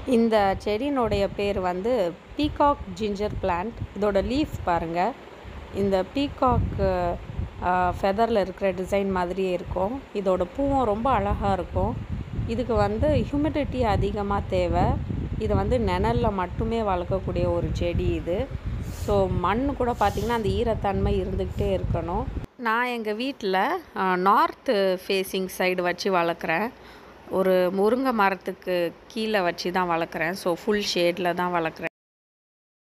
இந்த செடியினுடைய பேர் வந்து பீகாக் ஜிஞ்சர் பிளான்ட் இதோட லீஃப் பாருங்கள் இந்த பீகாக் ஃபெதரில் இருக்கிற டிசைன் மாதிரியே இருக்கும் இதோட பூவும் ரொம்ப அழகாக இருக்கும் இதுக்கு வந்து ஹியூமிடிட்டி அதிகமாக தேவை இது வந்து நிழலில் மட்டுமே வளர்க்கக்கூடிய ஒரு செடி இது ஸோ மண் கூட பார்த்திங்கன்னா அந்த ஈரத்தன்மை இருந்துக்கிட்டே இருக்கணும் நான் எங்கள் வீட்டில் நார்த்து ஃபேஸிங் சைடு வச்சு வளர்க்குறேன் ஒரு முருங்கை மரத்துக்கு கீழே வச்சு தான் வளர்க்குறேன் ஸோ ஃபுல் ஷேடில் தான் வளர்க்குறேன்